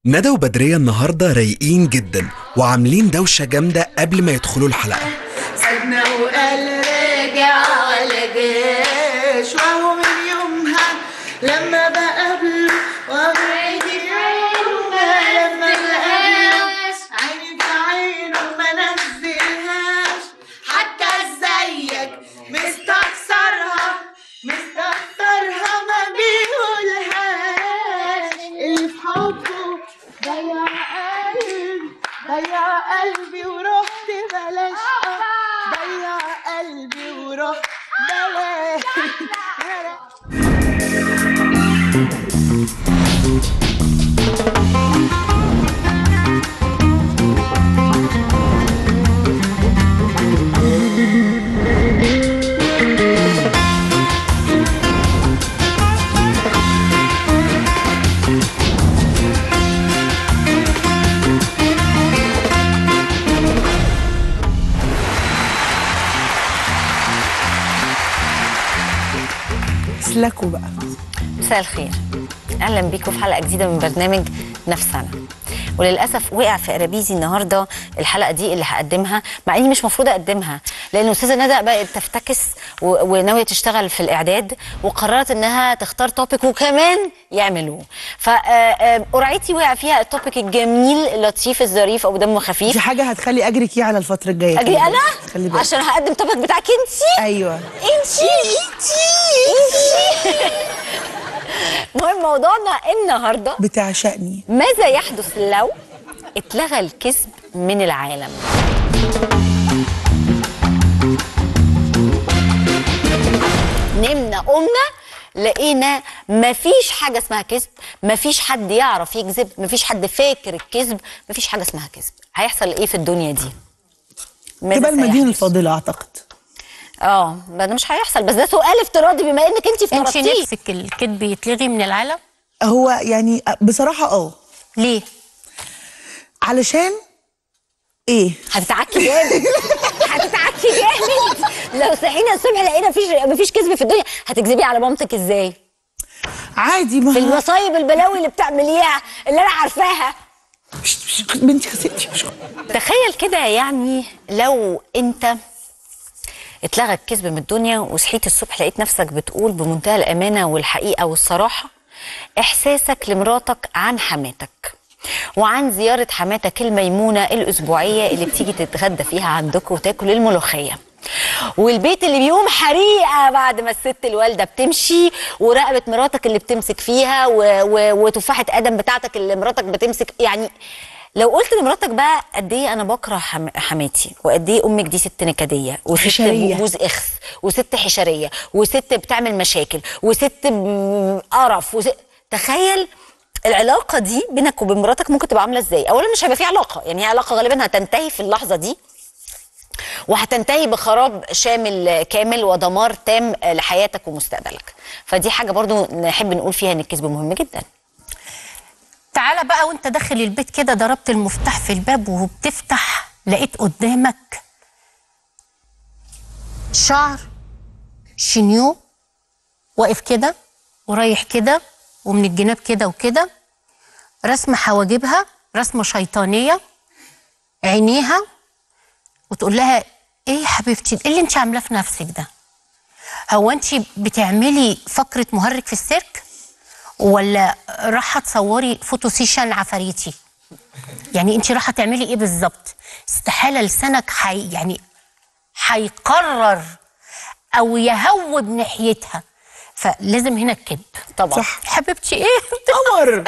ندى وبدرية النهاردة رايقين جدا وعاملين دوشة جامدة قبل ما يدخلوا الحلقة سيبنا وقال رجع ولا جاش وهو من يومها لما بقابله وعيني في عينه ما لما لقاش عيني في عينه ما نزلهاش حتى ازيك مستخسرها مستخسرها ما بيقولهاش اللي في حبه ضيع قلبي ضيع قلبي ورحت بلاش آه، ضيع قلبي ورحت بلاش اسلكوا بقى مساء الخير اهلا بيكم في حلقه جديده من برنامج نفسنا وللاسف وقع في قرابيزي النهارده الحلقه دي اللي هقدمها مع اني مش مفروض اقدمها لان استاذه ندى بقت تفتكس و- وناويه تشتغل في الاعداد وقررت انها تختار توبيك وكمان يعملوه فقرعتي وقع فيها التوبيك الجميل اللطيف الظريف او دمه دي خفيف حاجه هتخلي اجرك ايه على الفتره الجايه اجري خلي انا بالك. خلي بالك عشان هقدم توبيك بتاعك انتي ايوه انتي انتي المهم موضوعنا النهارده بتعشقني ماذا يحدث لو اتلغى الكذب من العالم نمنا قمنا لقينا مفيش حاجه اسمها كذب مفيش حد يعرف يكذب مفيش حد فاكر الكذب مفيش حاجه اسمها كذب هيحصل ايه في الدنيا دي ماذا تبقى المدينه سيحدث؟ الفاضله اعتقد اه ده مش هيحصل بس ده سؤال افتراضي بما انك انت انت افترضتيه نفسك الكذب يتلغي من العالم هو يعني بصراحه اه ليه علشان ايه هتتعكي جامد هتتعكي جامد لو صحينا الصبح لقينا مفيش مفيش كذب في الدنيا هتكذبي على مامتك ازاي؟ عادي ما في المصايب البلاوي اللي بتعمليها اللي انا عارفاها مش- مش- بنتي خسيتي مش تخيل كده يعني لو انت اتلغى الكذب من الدنيا وصحيت الصبح لقيت نفسك بتقول بمنتهى الامانه والحقيقه والصراحه احساسك لمراتك عن حماتك وعن زياره حماتك الميمونه الاسبوعيه اللي بتيجي تتغدى فيها عندكم وتاكل الملوخيه والبيت اللي بيقوم حريقه بعد ما الست الوالده بتمشي ورقبه مراتك اللي بتمسك فيها و... و... وتفاحه ادم بتاعتك اللي مراتك بتمسك يعني لو قلت لمراتك بقى قد ايه انا بكره حم... حماتي وقد ايه امك دي ست نكديه وست حشرية. بوز اخس وست حشريه وست بتعمل مشاكل وست ب- قرف وست... تخيل العلاقه دي بينك وبين مراتك ممكن تبقى عامله ازاي اولا مش هيبقى في علاقه يعني هي علاقه غالبا هتنتهي في اللحظه دي وهتنتهي بخراب شامل كامل ودمار تام لحياتك ومستقبلك فدي حاجه برضو نحب نقول فيها ان الكذب مهم جدا تعالى بقى وانت داخل البيت كده ضربت المفتاح في الباب وبتفتح لقيت قدامك شعر شنيو واقف كده ورايح كده ومن الجناب كده وكده رسمة حواجبها رسمة شيطانية عينيها وتقول لها ايه يا حبيبتي ايه اللي انت عاملاه في نفسك ده هو انت بتعملي فقرة مهرج في السيرك ولا رايحه تصوري فوتو سيشن عفاريتي يعني انت رايحه تعملي ايه بالظبط استحاله لسانك حي يعني هيقرر او يهوب ناحيتها فلازم هنا الكذب طبعا صح. حبيبتي ايه قمر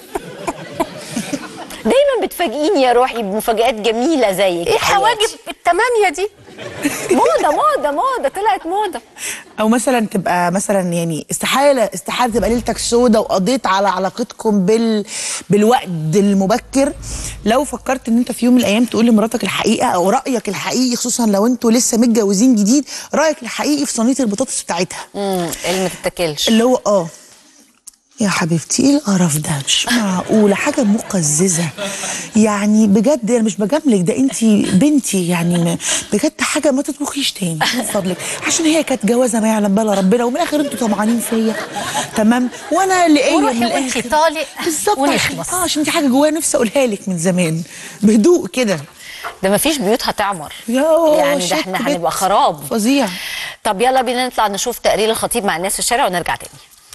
دايما بتفاجئيني يا روحي بمفاجآت جميله زيك ايه يا حياتي. حواجب التمانية دي موضه موضه موضه طلعت موضه او مثلا تبقى مثلا يعني استحاله استحاله تبقى ليلتك سودة وقضيت على علاقتكم بال بالوقت المبكر لو فكرت ان انت في يوم من الايام تقول لمراتك الحقيقه او رايك الحقيقي خصوصا لو انتوا لسه متجوزين جديد رايك الحقيقي في صينيه البطاطس بتاعتها امم اللي ما تتاكلش اللي هو اه يا حبيبتي ايه القرف ده مش معقوله حاجه مقززه يعني بجد انا مش بجاملك ده انت بنتي يعني ما- بجد حاجه ما تطبخيش تاني من فضلك عشان هي كانت جوازه ما يعلم بها ربنا ومن الاخر انتوا طمعانين فيا تمام وانا لقيه وروحي من وانتي الآخر. طالق بالظبط ونخلص. اه عشان دي حاجه جوايا نفسي اقولها لك من زمان بهدوء كده ده مفيش بيوت هتعمر يا يعني ده شت احنا بت. هنبقى خراب فظيع طب يلا بينا نطلع نشوف تقرير الخطيب مع الناس في الشارع ونرجع تاني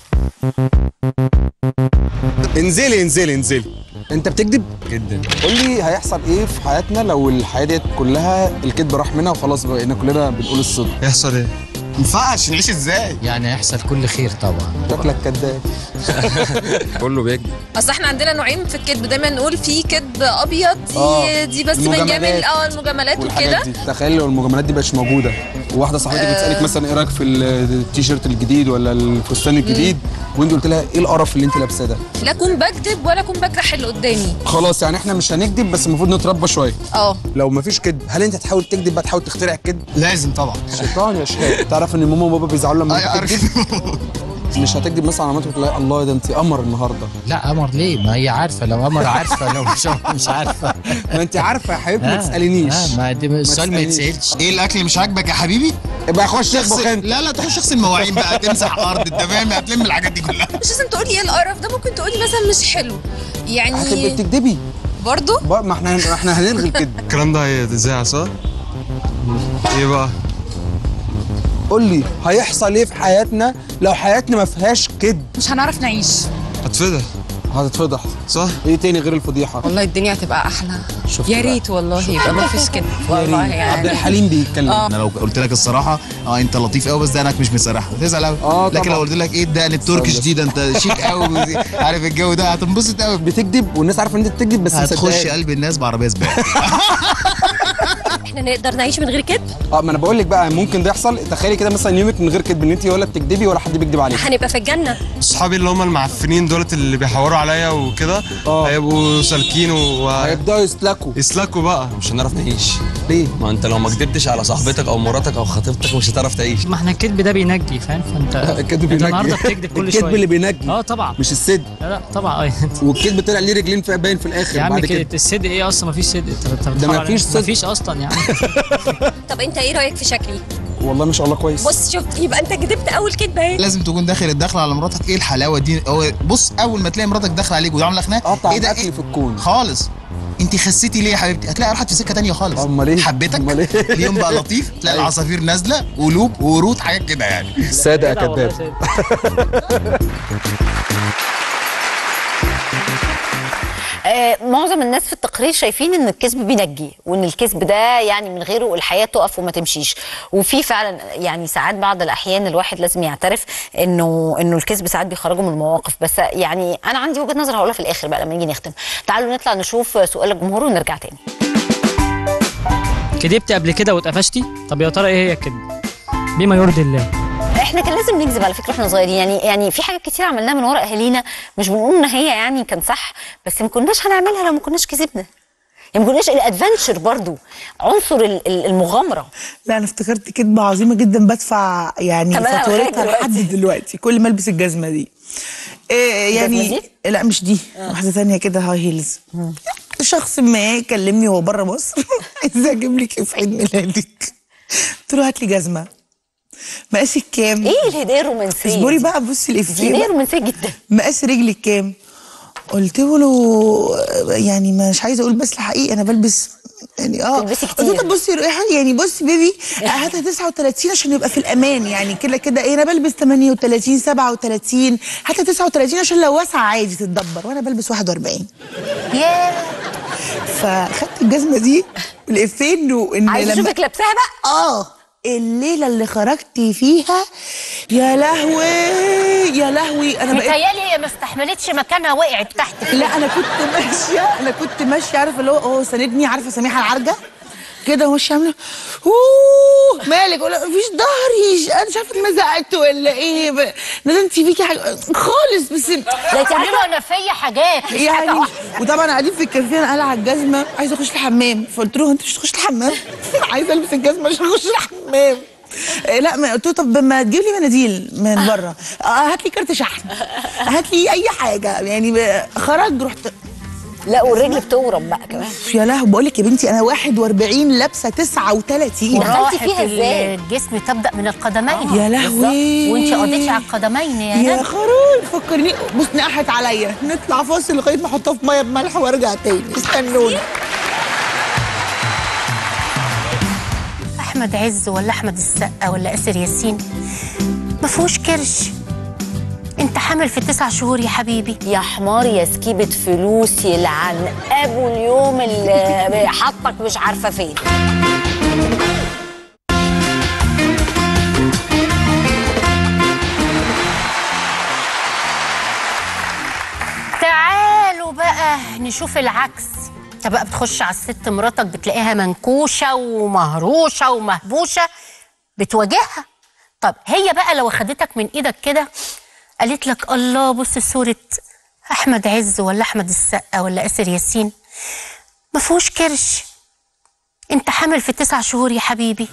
انزلي انزلي انزلي انت بتكذب جدا قول لي هيحصل ايه في حياتنا لو الحياه ديت كلها الكذب راح منها وخلاص بقينا كلنا بنقول الصدق يحصل ايه ما ينفعش نعيش ازاي يعني هيحصل كل خير طبعا شكلك كذاب كله بيكذب اصل احنا عندنا نوعين في الكذب دايما نقول في كذب ابيض دي آه، دي بس المجاملات. بنجامل اه المجاملات والحاجات وكده دي تخيل لو المجاملات دي بقتش موجوده وواحده صاحبتك بتسالك مثلا ايه رايك في التيشيرت الجديد ولا الفستان الجديد وانت قلت لها ايه القرف اللي انت لابساه ده لا اكون بكذب ولا اكون بجرح اللي قدامي خلاص يعني احنا مش هنكذب بس المفروض نتربى شويه اه لو مفيش كذب هل انت هتحاول تكذب بقى تحاول تخترع الكذب لازم طبعا شيطان يا شيخ تعرف ان ماما وبابا بيزعلوا لما انت تكذب مش هتكذب مثلا على مامتك تلاقي الله ده انت قمر النهارده لا قمر ليه ما هي عارفه لو قمر عارفه لو مش مش عارفه ما انت عارفه يا حبيبتي ما آه، تسالنيش آه، ما دي السؤال ما تسألنيش. يتسالش ايه الاكل اللي مش عاجبك يا حبيبي؟ ابقى خش اطبخ شخص انت لا لا تخش شخص المواعين بقى تمسح ارض انت فاهم هتلم الحاجات دي كلها مش لازم تقولي ايه القرف ده ممكن تقولي مثلا مش حلو هتبقى يعني بتكدبي برضو بر- ما احنا احنا هنلغي الكذب الكلام ده هيتذاع صح؟ ايه بقى؟ قول لي هيحصل ايه في حياتنا لو حياتنا ما فيهاش كذب مش هنعرف نعيش هتفضح هتتفضح صح؟ ايه تاني غير الفضيحه والله الدنيا هتبقى احلى شفت يا بقى. ريت والله يبقى ما فيش كده والله عبد يعني الحليم بيتكلم انا لو قلت لك الصراحه اه انت لطيف قوي بس دقنك مش مسرح هتزعل قوي آه، لكن طبعا. لو قلت لك ايه الدقن التركي جديد انت شيك قوي عارف الجو ده هتنبسط قوي بتكذب والناس عارفه ان انت بتكذب بس هتخش مصدقاك. قلب الناس بعربيه سباق احنا نقدر نعيش من غير كذب اه ما انا بقول لك بقى ممكن ده يحصل تخيلي كده مثلا يومك من غير كذب ان انت ولا بتكذبي ولا حد بيكذب عليك هنبقى في الجنه صحابي اللي هم المعفنين دولت اللي بيحوروا عليا وكده آه. هيبقوا سالكين هيبداوا يسلكوا ويسلكوا بقى مش هنعرف نعيش ليه؟ ما انت لو ما كدبتش على صاحبتك او مراتك او خطيبتك مش هتعرف تعيش ما احنا الكذب ده بينجي فاهم فانت الكذب انت بينجي النهارده بتكذب كل الكذب شويه اللي بينجي اه طبعا مش الصدق لا لا طبعا اه والكذب طلع ليه رجلين في باين في الاخر يا عم بعد كده كده الصدق ايه اصلا ما فيش صدق انت انت ده بتحاول على- مفيش صدق. مفيش اصلا يعني طب انت ايه رايك في شكلي والله ما شاء الله كويس بص شفت يبقى انت كدبت اول كدبه اهي لازم تكون داخل الدخله على مراتك ايه الحلاوه دي هو بص اول ما تلاقي مراتك داخله عليك وعامله خناقه قطع ايه ده الاكل في الكون خالص انت خسيتي ليه يا حبيبتي هتلاقي راحت في سكه تانية خالص امال ايه؟ حبيتك امال ايه؟ اليوم بقى لطيف تلاقي العصافير نازله قلوب وورود حاجات كده يعني صادق يا لا والله كذاب صدق. آه معظم الناس في التقرير شايفين ان الكذب بينجي وان الكذب ده يعني من غيره الحياه تقف وما تمشيش وفي فعلا يعني ساعات بعض الاحيان الواحد لازم يعترف انه انه الكذب ساعات بيخرجه من المواقف بس يعني انا عندي وجهه نظر هقولها في الاخر بقى لما نيجي نختم تعالوا نطلع نشوف سؤال الجمهور ونرجع تاني كدبت قبل كده واتقفشتي طب يا ترى ايه هي الكذب بما يرضي الله احنا كان لازم نكذب على فكره واحنا صغيرين يعني يعني في حاجات كتير عملناها من ورا اهالينا مش بنقول ان هي يعني كان صح بس ما كناش هنعملها لو ما كناش كذبنا يعني ما كناش الادفنتشر برضو عنصر ال- ال- المغامره لا انا افتكرت كدبه عظيمه جدا بدفع يعني كمان على فاتورتها لغاية لحد دلوقتي كل ما البس الجزمه دي إيه يعني الجزمة لا مش دي واحده ثانيه كده هاي هيلز شخص ما كلمني وهو بره مصر عايز اجيب لك إيه في عيد ميلادك قلت له هات لي جزمه مقاسك كام؟ ايه الهدايا الرومانسيه اصبري دي؟ بقى بصي دي الافيه هدايا بقى. رومانسيه جدا مقاس رجلك كام؟ قلت له يعني مش عايزه اقول بس الحقيقه انا بلبس يعني اه تلبسي قلت له كتير. طب بصي يعني بصي بيبي هاتها 39 عشان يبقى في الامان يعني كده كده ايه انا بلبس 38 37 هاتها 39 عشان لو واسعه عادي تتدبر وانا بلبس 41 ياه فخدت الجزمه دي والافيه انه ان عايز لما اشوفك لابساها بقى اه الليله اللي خرجتي فيها يا لهوي يا لهوي انا بقيت متهيألي هي ما استحملتش مكانها وقعت تحت لا انا كنت ماشيه انا كنت ماشيه عارفه اللي هو هو ساندني عارفه سميحه العرجه كده وماشيه عامله اوه مالك ولا مفيش ظهري انا مش عارفه اتمزقت ولا ايه ب- ندمت فيكي حاجه خالص بس لا تعملوا انا فيا حاجات مش حاجه يعني واحده وطبعا قاعدين في الكافيه انا قلع الجزمه عايزه اخش الحمام فقلت له انت مش تخش الحمام عايزه البس الجزمه عشان اخش الحمام إيه، لا ما قلت له طب ما تجيب لي مناديل من بره آه، هات لي كارت شحن هات لي اي حاجه يعني ب- خرج رحت لا والرجل بتورم بقى كمان يا لهوي بقول لك يا بنتي انا 41 لابسه 39 وراحة فيها إزاي؟ الجسم تبدا من القدمين يا لهوي وانت قضيتي على القدمين يا يا نجم خرول فكرني بص نقحت عليا نطلع فاصل لغايه ما احطها في ميه بملح وارجع تاني استنوني احمد عز ولا احمد السقا ولا اسر ياسين ما فيهوش كرش انت حامل في تسع شهور يا حبيبي يا حمار يا سكيبة فلوس يلعن ابو اليوم اللي حطك مش عارفه فين تعالوا بقى نشوف العكس انت بقى بتخش على الست مراتك بتلاقيها منكوشه ومهروشه ومهبوشه بتواجهها طب هي بقى لو اخدتك من ايدك كده قالت لك الله بص صوره احمد عز ولا احمد السقا ولا اسر ياسين ما فيهوش كرش انت حامل في تسع شهور يا حبيبي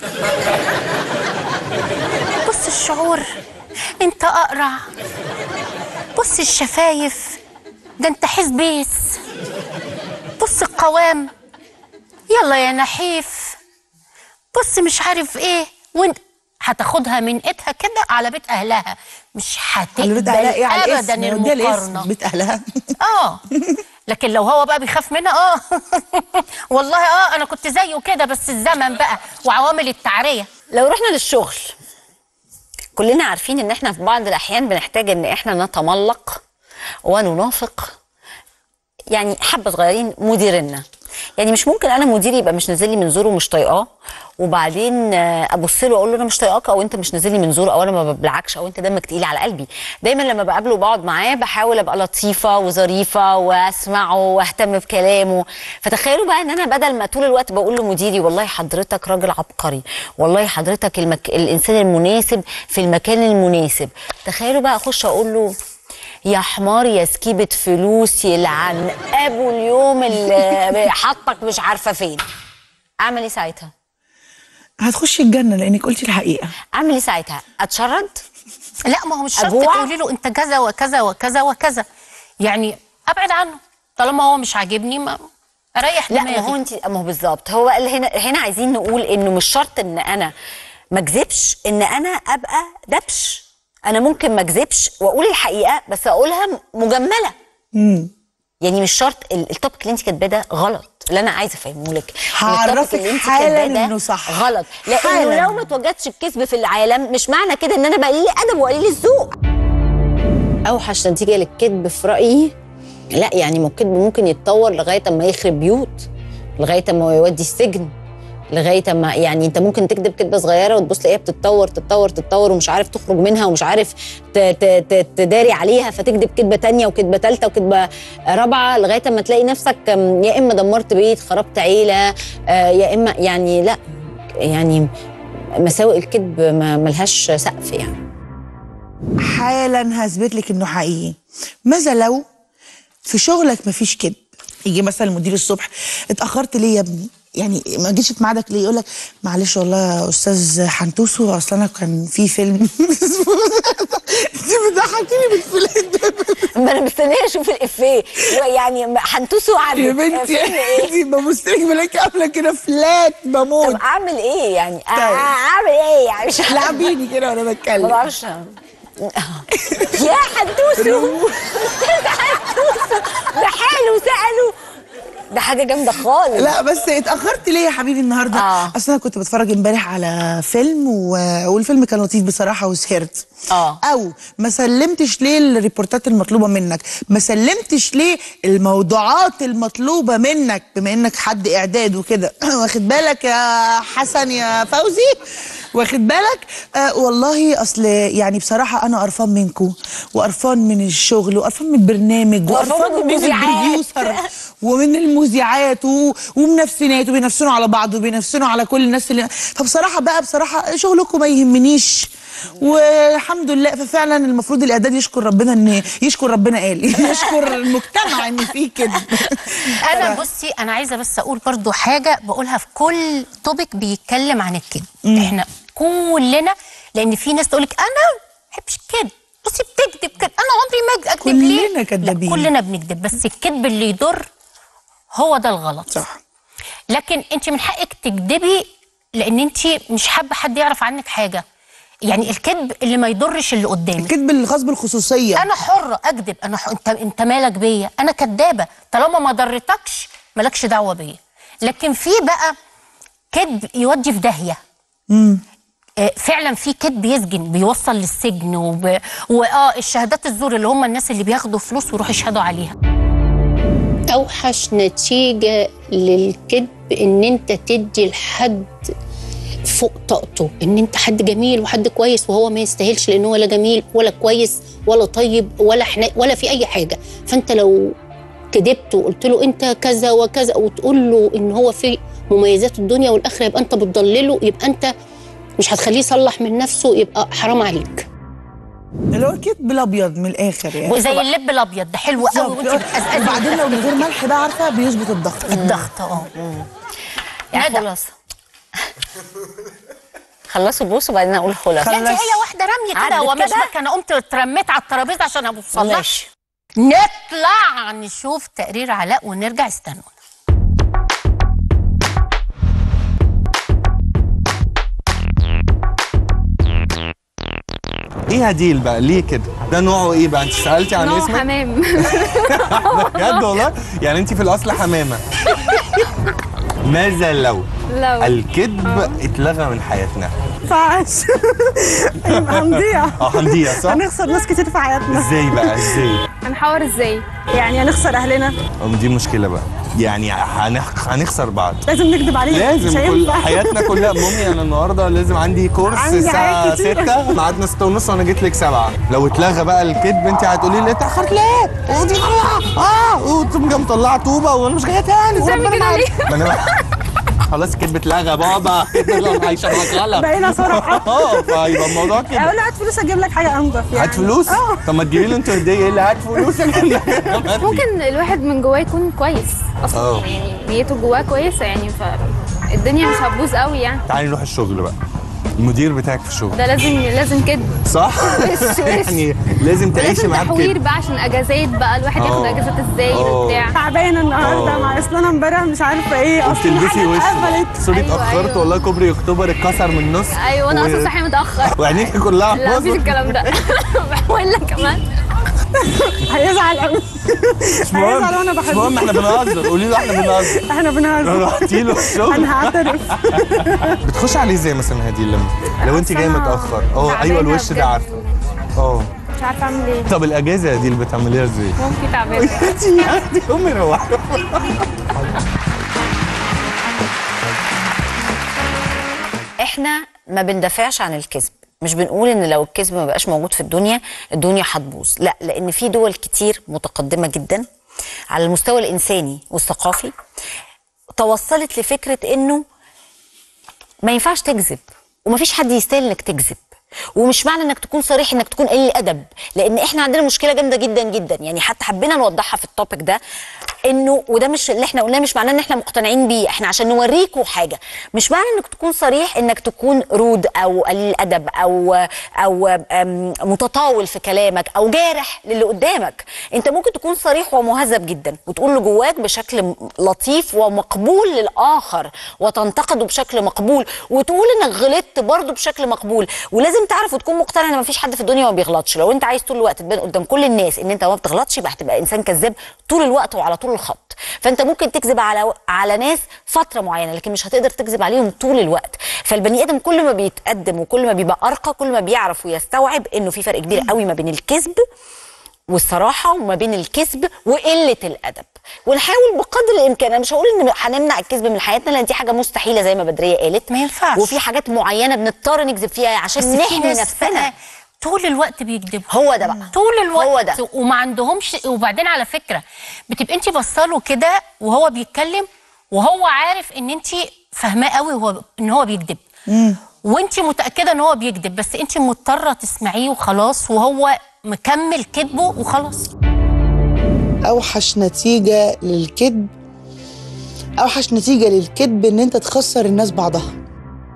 بص الشعور انت اقرع بص الشفايف ده انت حزبيس بص القوام يلا يا نحيف بص مش عارف ايه وانت هتاخدها من ايدها كده على بيت اهلها مش قالوا هتقبل على ايه على ابدا الاسم وديها الاسم المقارنه بيت اهلها اه لكن لو هو بقى بيخاف منها اه والله اه انا كنت زيه كده بس الزمن بقى وعوامل التعريه لو رحنا للشغل كلنا عارفين ان احنا في بعض الاحيان بنحتاج ان احنا نتملق وننافق يعني حبه صغيرين مديرنا يعني مش ممكن انا مديري يبقى مش نازل لي من زوره ومش طايقاه وبعدين آه، ابص له اقول له انا مش طايقاك او انت مش نازل لي من زوره او انا ما ببلعكش او انت دمك تقيل على قلبي دايما لما بقابله وبقعد معاه بحاول ابقى لطيفه وظريفه واسمعه واهتم بكلامه فتخيلوا بقى ان انا بدل ما طول الوقت بقول لمديري والله حضرتك راجل عبقري والله حضرتك المك... الانسان المناسب في المكان المناسب تخيلوا بقى اخش اقول له يا حمار يا سكيبة فلوس يلعن ابو اليوم اللي حطك مش عارفه فين اعمل ايه ساعتها هتخشي الجنه لانك قلتي الحقيقه اعمل ايه ساعتها اتشرد لا ما هو مش شرط أجوع؟ تقولي له انت كذا وكذا وكذا وكذا يعني ابعد عنه طالما هو مش عاجبني ما اريح لا دماغي ما هو انت ما هو بالظبط هو بقى اللي هنا هنا عايزين نقول انه مش شرط ان انا ما اكذبش ان انا ابقى دبش انا ممكن ما اكذبش واقول الحقيقه بس اقولها مجمله يعني مش شرط ال- التوبيك اللي انت كاتباه ده غلط اللي انا عايزه افهمه لك إن هعرفك التوبيك اللي انت حالاً كاتباه ده إنه صح. غلط لانه حالاً. لو ما توجدش الكذب في العالم مش معنى كده ان انا بقليل ادب وقليل الذوق اوحش نتيجه للكذب في رايي لا يعني ما الكذب ممكن يتطور لغايه اما يخرب بيوت لغايه اما يودي السجن لغايه اما يعني انت ممكن تكذب كذبه صغيره وتبص تلاقيها بتتطور تتطور تتطور ومش عارف تخرج منها ومش عارف ت- ت- ت- تداري عليها فتكذب كذبه تانية وكذبه ثالثه وكذبه رابعه لغايه اما تلاقي نفسك أم، يا اما دمرت بيت خربت عيله آه، يا اما يعني لا يعني مساوئ الكذب ما ملهاش سقف يعني حالا هثبت لك انه حقيقي ماذا لو في شغلك مفيش كذب يجي مثلا المدير الصبح اتاخرت ليه يا ابني يعني ما جيتش في ميعادك ليه يقول لك معلش والله يا استاذ حنتوسو اصل انا كان في فيلم انت بتضحكيني بالفيلم ده ما انا مستنيه اشوف الافيه يعني حنتوسوا عن يا بنتي فيلم ايه انت ببص لك بلاقي قافله كده فلات بموت طب اعمل ايه يعني طيب. اعمل ايه يعني مش عارفة. لعبيني كده وانا ما بتكلم بعرفش يا حنتوسو حنتوسو بحاله سأله ده حاجه جامده خالص لا بس اتاخرت ليه يا حبيبي النهارده آه. اصل انا كنت بتفرج امبارح على فيلم و... والفيلم كان لطيف بصراحه وسهرت اه او ما سلمتش ليه الريبورتات المطلوبه منك ما سلمتش ليه الموضوعات المطلوبه منك بما انك حد اعداد وكده واخد بالك يا حسن يا فوزي واخد بالك آه والله اصل يعني بصراحه انا قرفان منكم وقرفان من الشغل وقرفان من البرنامج وقرفان وقرفان من من المذيعات. البروديوسر ومن المذيعات و- ومنافسينات وبينافسونوا على بعض وبينافسونوا على كل الناس اللي فبصراحه بقى بصراحه شغلكم ما يهمنيش والحمد لله ففعلا المفروض الاعداد يشكر ربنا ان يشكر ربنا قال يشكر المجتمع ان في كده انا بصي انا عايزه بس اقول برضو حاجه بقولها في كل توبيك بيتكلم عن الكذب احنا كلنا لان في ناس تقول لك انا ما بحبش الكذب بصي بتكذب كده انا عمري ما اكذب ليه كلنا كدابين. لا، كلنا بنكذب بس الكذب اللي يضر هو ده الغلط صح لكن انت من حقك تكذبي لان انت مش حابه حد يعرف عنك حاجه يعني الكذب اللي ما يضرش اللي قدامك الكذب اللي خاص بالخصوصيه انا حره اكذب انا ح... انت انت مالك بيا انا كدابه طالما ما ضرتكش مالكش دعوه بيا لكن في بقى كذب يودي في داهيه امم آه، فعلا في كذب يسجن بيوصل للسجن وب... واه الشهادات الزور اللي هم الناس اللي بياخدوا فلوس ويروحوا يشهدوا عليها اوحش نتيجه للكذب ان انت تدي لحد فوق طاقته ان انت حد جميل وحد كويس وهو ما يستاهلش لان هو لا جميل ولا كويس ولا طيب ولا حنا ولا في اي حاجه فانت لو كذبت وقلت له انت كذا وكذا وتقول له ان هو في مميزات الدنيا والاخره يبقى انت بتضلله يبقى انت مش هتخليه يصلح من نفسه يبقى حرام عليك اللي هو الكذب الابيض من الاخر يعني وزي اللب الابيض ده حلو قوي وانت بتقزقزي وبعدين لو من غير ملح بقى عارفه بيظبط الضغط الضغط اه يعني خلاص خلصوا بوس وبعدين اقول خلاص لا انت هي واحده رميه كده عدت هو مش كده؟ انا قمت اترميت على الترابيزه عشان ابص لها ماشي. نطلع نشوف تقرير علاء ونرجع استنوا ايه هديل بقى ليه كده ده نوعه ايه بقى انت سالتي عن نوع اسمك حمام بجد والله يعني انت في الاصل حمامه ماذا لو لو الكذب اتلغى من حياتنا ينفعش يبقى هنضيع اه هنضيع صح هنخسر ناس كتير في حياتنا ازاي بقى ازاي هنحاور ازاي يعني هنخسر اهلنا أم دي مشكله بقى يعني هنخ... هنخسر بعض لازم نكذب عليه مش لازم كل هينفع. حياتنا كلها مامي انا النهارده لازم عندي كورس عندي الساعه حاجات كتير. 6 ميعادنا 6 ونص وانا جيت لك 7 لو اتلغى بقى الكذب انت هتقولي لي اتاخرت ليه؟ ودي اه وتقوم جايه مطلعه طوبه وانا مش جايه تاني بتعمل ربنا كده معاك. ليه؟ ما انا خلاص الكذب اتلغى بابا الكذب هيشغلك غلط بقينا صراحة. اه فيبقى الموضوع كده اقول له هات فلوس اجيب لك حاجه انضف يعني هات فلوس اه طب ما تجيبي له انت هديه ايه اللي هات فلوس ممكن الواحد من جواه يكون كويس اصلا اه. يعني نيته جواه كويسه يعني فالدنيا مش هتبوظ قوي يعني تعالي نروح الشغل بقى المدير بتاعك في الشغل ده لازم لازم كده صح؟ وش وش. يعني لازم تعيشي لازم معاه تحوير بكده بقى عشان اجازات بقى الواحد ياخد اه. اجازات ازاي اه. وبتاع تعبانه النهارده اه. مع اصل انا امبارح مش عارفه ايه اصل وبتلبسي الحاجة وش اتقفلت سوري أيوة، اتاخرت أيوة. والله كوبري اكتوبر اتكسر من النص ايوه انا و- اصلا صاحيه متاخر وعينيكي كلها لا مفيش باظت. الكلام ده بحاول لك كمان هيزعل قوي مش مهم هيزعل وانا مش بحبه مهم احنا بنهزر قولي له احنا بنهزر احنا بنهزر رحتي له الشغل انا هعترف بتخش عليه ازاي مثلا هدي لما لو انت جايه متاخر اه تعبانة ايوه الوش بجد. ده عارفه اه مش عارفه اعمل ايه طب الاجازه دي اللي بتعمليها ازاي؟ ممكن تعبانه انت قومي روحي احنا ما بندافعش عن الكذب مش بنقول ان لو الكذب ما بقاش موجود في الدنيا الدنيا هتبوظ لا لان في دول كتير متقدمه جدا على المستوى الانساني والثقافي توصلت لفكره انه ما ينفعش تكذب ومفيش حد يستاهل انك تكذب ومش معنى انك تكون صريح انك تكون قليل الادب لان احنا عندنا مشكله جامده جدا جدا يعني حتى حبينا نوضحها في التوبيك ده انه وده مش اللي احنا قلناه مش معناه ان احنا مقتنعين بيه احنا عشان نوريكم حاجه مش معنى انك تكون صريح انك تكون رود او قليل ادب او او أم، متطاول في كلامك او جارح للي قدامك انت ممكن تكون صريح ومهذب جدا وتقول له جواك بشكل م- لطيف ومقبول للاخر وتنتقده بشكل مقبول وتقول انك غلطت برضه بشكل مقبول ولازم تعرف وتكون مقتنع ان مفيش حد في الدنيا ما بيغلطش لو انت عايز طول الوقت تبان قدام كل الناس ان انت ما بتغلطش يبقى هتبقى انسان كذاب طول الوقت وعلى طول الخط فانت ممكن تكذب على على ناس فتره معينه لكن مش هتقدر تكذب عليهم طول الوقت فالبني ادم كل ما بيتقدم وكل ما بيبقى ارقى كل ما بيعرف ويستوعب انه في فرق كبير قوي ما بين الكذب والصراحه وما بين الكذب وقله الادب ونحاول بقدر الامكان انا مش هقول ان هنمنع الكذب من حياتنا لان دي حاجه مستحيله زي ما بدريه قالت ما ينفعش وفي حاجات معينه بنضطر نكذب فيها عشان بس في نحمي ناس نفسنا بقى طول الوقت بيكذبوا هو ده بقى طول الوقت هو ده. وما عندهمش وبعدين على فكره بتبقى انت بصاله كده وهو بيتكلم وهو عارف ان انت فاهماه قوي وهو ان هو بيكذب وانت متاكده ان هو بيكذب بس انت مضطره تسمعيه وخلاص وهو مكمل كذبه وخلاص اوحش نتيجه للكذب اوحش نتيجه للكذب ان انت تخسر الناس بعضها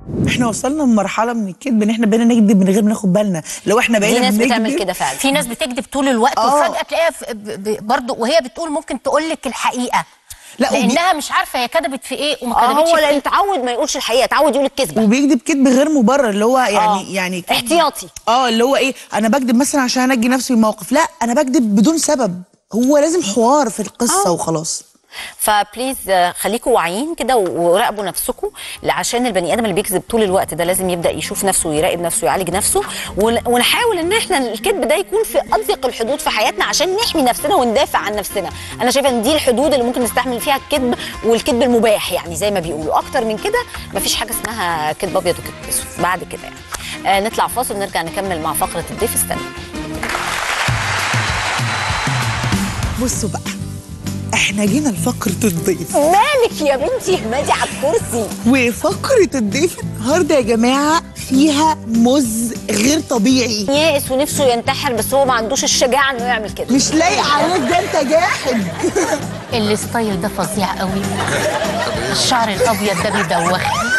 احنا وصلنا لمرحله من الكذب ان احنا بقينا نكذب من غير ما ناخد بالنا لو احنا في بقينا ناس بنكذب بتعمل كده فعلا في ناس بتكذب طول الوقت آه. وفجاه تلاقيها في- ب- ب- برضه وهي بتقول ممكن تقول لك الحقيقه لا، وبي- لانها مش عارفه هي كذبت في ايه وما اه كذبتش هو في لان ايه اتعود ما يقولش الحقيقه اتعود يقول الكذبه وبيكذب كذب غير مبرر اللي هو يعني آه. يعني كذب- احتياطي. اه اللي هو ايه انا بكذب مثلا عشان انجي نفسي من موقف لا انا بكذب بدون سبب هو لازم حوار في القصه آه. وخلاص فبليز آه، خليكم واعيين كده و- وراقبوا نفسكم عشان البني ادم اللي بيكذب طول الوقت ده لازم يبدا يشوف نفسه ويراقب نفسه ويعالج نفسه ون- ونحاول ان احنا الكذب ده يكون في اضيق الحدود في حياتنا عشان نحمي نفسنا وندافع عن نفسنا انا شايفه ان دي الحدود اللي ممكن نستحمل فيها الكذب والكذب المباح يعني زي ما بيقولوا اكتر من كده مفيش حاجه اسمها كذب ابيض وكذب اسود بعد كده يعني آه نطلع فاصل ونرجع نكمل مع فقره الضيف استنى بصوا بقى احنا جينا لفقره الضيف مالك يا بنتي اهمدي على الكرسي وفقره الضيف النهارده يا جماعه فيها مز غير طبيعي يائس ونفسه ينتحر بس هو ما عندوش الشجاعه انه يعمل كده مش لايق عليك ده انت جاحد الستايل ده فظيع قوي الشعر الابيض ده بيدوخني